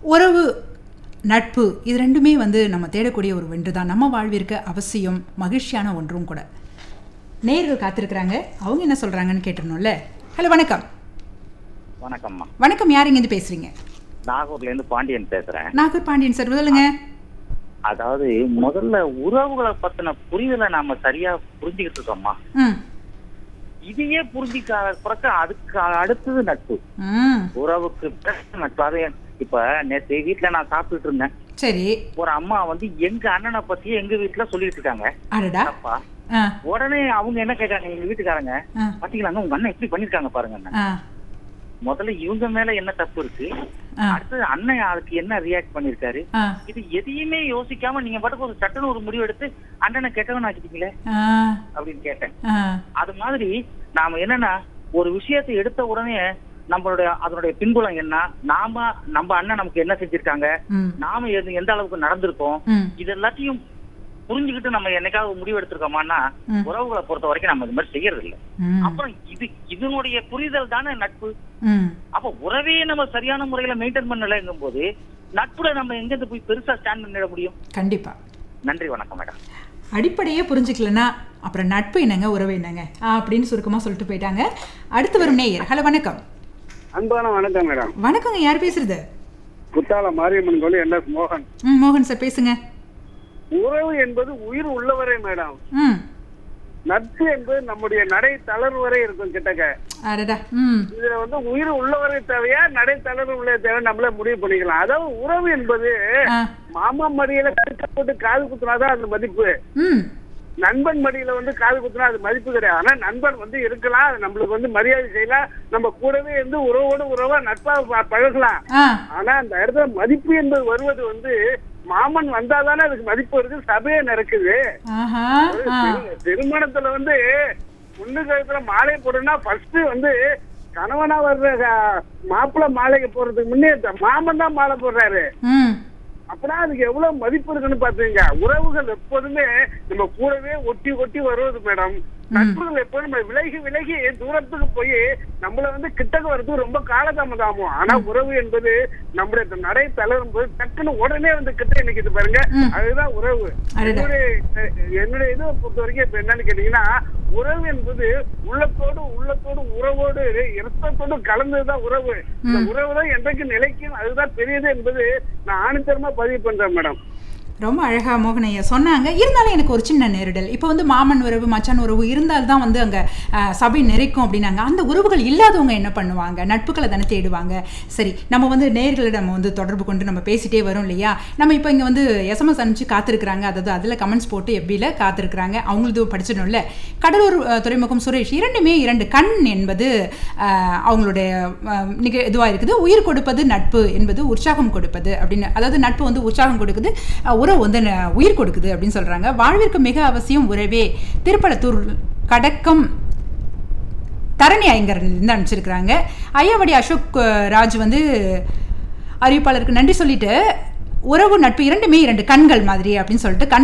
உறவு நட்பு இது ரெண்டுமே வந்து நம்ம தேடக்கூடிய ஒரு ஒன்று தான் நம்ம வாழ்விற்கு அவசியம் மகிழ்ச்சியான ஒன்றும் கூட நேர்கள் காத்திருக்கிறாங்க அவங்க என்ன சொல்கிறாங்கன்னு கேட்டுருணும்ல ஹலோ வணக்கம் வணக்கம்மா வணக்கம் யார் இங்கேருந்து பேசுகிறீங்க நாகூர்ல இருந்து பாண்டியன் பேசுறேன் நாகூர் பாண்டியன் சார் சொல்லுங்க அதாவது முதல்ல உறவுகளை பத்தின புரிதலை நாம சரியா புரிஞ்சுக்கிட்டு இருக்கோம்மா ம் இதையே புரிஞ்சிக்காத பிறகு அதுக்கு அடுத்தது நட்பு ம் உறவுக்கு பிறகு நட்பு அது இப்ப நேற்று வீட்டுல நான் சாப்பிட்டுட்டு இருந்தேன் சரி ஒரு அம்மா வந்து எங்க அண்ணனை பத்தி எங்க வீட்டுல சொல்லிட்டு இருக்காங்க அடடா அப்பா ஆ உடனே அவங்க என்ன கேட்காங்க எங்க வீட்டுக்காரங்க ஆ பாத்தீங்களாங்க உங்க அண்ணன் எப்படி பண்ணிருக்காங்க பாருங்க ஆ முதல்ல இவங்க மேல என்ன தப்பு இருக்கு ஆ அடுத்தது அண்ணன் அதுக்கு என்ன ரியாக்ட் பண்ணிருக்காரு ஆ இது எதையுமே யோசிக்காம நீங்க பாட்டுக்கு ஒரு சட்டுன்னு ஒரு முடிவு எடுத்து அண்ணனை கெட்டவன் ஆக்கிட்டீங்களே ஆ அப்படின்னு கேட்டேன் ஆ அது மாதிரி நாம என்னன்னா ஒரு விஷயத்தை எடுத்த உடனே நம்மளுடைய அதனுடைய பின்புலம் என்ன நாம நம்ம அண்ணன் நமக்கு என்ன செஞ்சிருக்காங்க ம் நாம எது- எந்த அளவுக்கு நடந்திருக்கோம் ம் இது எல்லாத்தையும் புரிஞ்சுக்கிட்டு நம்ம என்னைக்காவது முடிவு எடுத்திருக்கோமான்னா ம். உறவுகளை பொறுத்த வரைக்கும் நம்ம இது மாதிரி செய்யறது இல்ல ம் அப்புறம் இது இதனுடைய புரிதல் தானே நட்பு ம் அப்ப உறவே நம்ம சரியான முறையில மெயின்டைன் பண்ணலைங்கும் போது நட்புல நம்ம எங்க இருந்து போய் பெருசா ஸ்டாண்ட் பண்ணிட முடியும் கண்டிப்பா நன்றி வணக்கம் மேடம் அடிப்படையே புரிஞ்சுக்கலனா அப்புறம் நட்பு என்னங்க உறவு என்னங்க ஆ, அப்படின்னு சுருக்கமாக சொல்லிட்டு போயிட்டாங்க அடுத்து வரும் நேயர் ஹலோ வணக்கம் அன்பான வணக்கம் மேடம் வணக்கங்க யார் பேசுறது குத்தால மாரியம்மன் கோயில் என் எஸ் மோகன் ம் மோகன் சார் பேசுங்க உறவு என்பது உயிர் உள்ளவரை மேடம் ம் நட்பு என்பது நம்முடைய நடை தளர்வு வரை இருக்கும் கிட்டக்க அடடா ம் இதுல வந்து உயிர் உள்ளவரை தேவையா நடை தளர்வு உள்ள தேவை நம்மளே முடிவு பண்ணிக்கலாம் அதாவது உறவு என்பது ஆ மாமா மடியில கழுத்த போட்டு காது குத்துனாதான் அது மதிப்பு ம் நண்பன் மடியில வந்து காது குத்துனா அது மதிப்பு கிடையாது ஆனா நண்பன் வந்து இருக்கலாம் அது நம்மளுக்கு வந்து மரியாதை செய்யலாம் நம்ம கூடவே இருந்து உறவோடு உறவா நட்பா ப- பழகலாம் ஆ ஆனா அந்த இடத்துல மதிப்பு என்பது வருவது வந்து மாமன் வந்தாதானே அதுக்கு மதிப்பு வருது சபையே நடக்குது ஆஹா ஒரு ஆ திரு- திருமணத்துல வந்து பொண்ணு கழுத்துல மாலை போடுனா ஃபர்ஸ்ட் வந்து கணவனா வர்ற அஹ், மாப்பிள்ளை மாலைக்கு போறதுக்கு முன்னே இந்த மாமன் தான் மாலை போடுறாரு ம் அப்படின்னா அதுக்கு எவ்வளவு மதிப்பு இருக்குன்னு பாத்துங்க உறவுகள் எப்போதுமே நம்ம கூடவே ஒட்டி ஒட்டி வருவது மேடம் நட்புகள் எப்போதும் நம்ம விலகி விலகி தூரத்துக்கு போய் நம்மள வந்து கிட்டக்க வர்றதுக்கு ரொம்ப காலதாமதம் ஆகும் ஆனா உறவு என்பது நம்முடைய இந்த நடை தளரும் போது டக்குன்னு உடனே வந்து கிட்ட நிக்குது பாருங்க ம். அதுதான் உறவு அடடா. என்னுடைய அஹ், என்னுடைய இதை பொறுத்த வரைக்கும் இப்ப என்னன்னு கேட்டீங்கன்னா உறவு என்பது உள்ளத்தோடு உள்ளத்தோடு உறவோடு இரத்தத்தோடு கலந்ததுதான் உறவு இந்த உறவு தான் என்றைக்கு நிலைக்கும் அதுதான் பெரியது என்பது நான் ஆணித்தரமா பதிவு பண்றேன் மேடம் ரொம்ப அழகா மோகனையா சொன்னாங்க இருந்தாலும் எனக்கு ஒரு சின்ன நெருடல் இப்போ வந்து மாமன் உறவு மச்சான் உறவு இருந்தால்தான் வந்து அங்கே சபை நிறைக்கும் அப்படின்னாங்க அந்த உறவுகள் இல்லாதவங்க என்ன பண்ணுவாங்க நட்புகளை தானே தேடுவாங்க சரி நம்ம வந்து நேர்களிடம் நம்ம வந்து தொடர்பு கொண்டு நம்ம பேசிட்டே வரோம் இல்லையா நம்ம இப்போ இங்கே வந்து எஸ்எம்எஸ் அனுப்பிச்சு காத்திருக்கிறாங்க அதாவது அதில் கமெண்ட்ஸ் போட்டு எஃபியில் காத்திருக்கிறாங்க அவங்களது படிச்சிடணும்ல கடலூர் அஹ், துறைமுகம் சுரேஷ் இரண்டுமே இரண்டு கண் என்பது அஹ், அவங்களுடைய அஹ், நிக இதுவாக இருக்குது உயிர் கொடுப்பது நட்பு என்பது உற்சாகம் கொடுப்பது அப்படின்னு அதாவது நட்பு வந்து உற்சாகம் கொடுக்குது அஹ், உறவு வந்து ந- உயிர் கொடுக்குது அப்படின்னு சொல்கிறாங்க வாழ்விற்கு மிக அவசியம் உறவே திருப்பலத்தூர் கடக்கம் தரணி ஐங்கர்லேருந்து அனுப்பிச்சிருக்கிறாங்க ஐயாவடி அசோக் அஹ், ராஜ் வந்து அறிவிப்பாளருக்கு நன்றி சொல்லிட்டு உறவு நட்பு இரண்டுமே இரண்டு கண்கள் மாதிரி அப்படின்னு சொல்லிட்டு கண்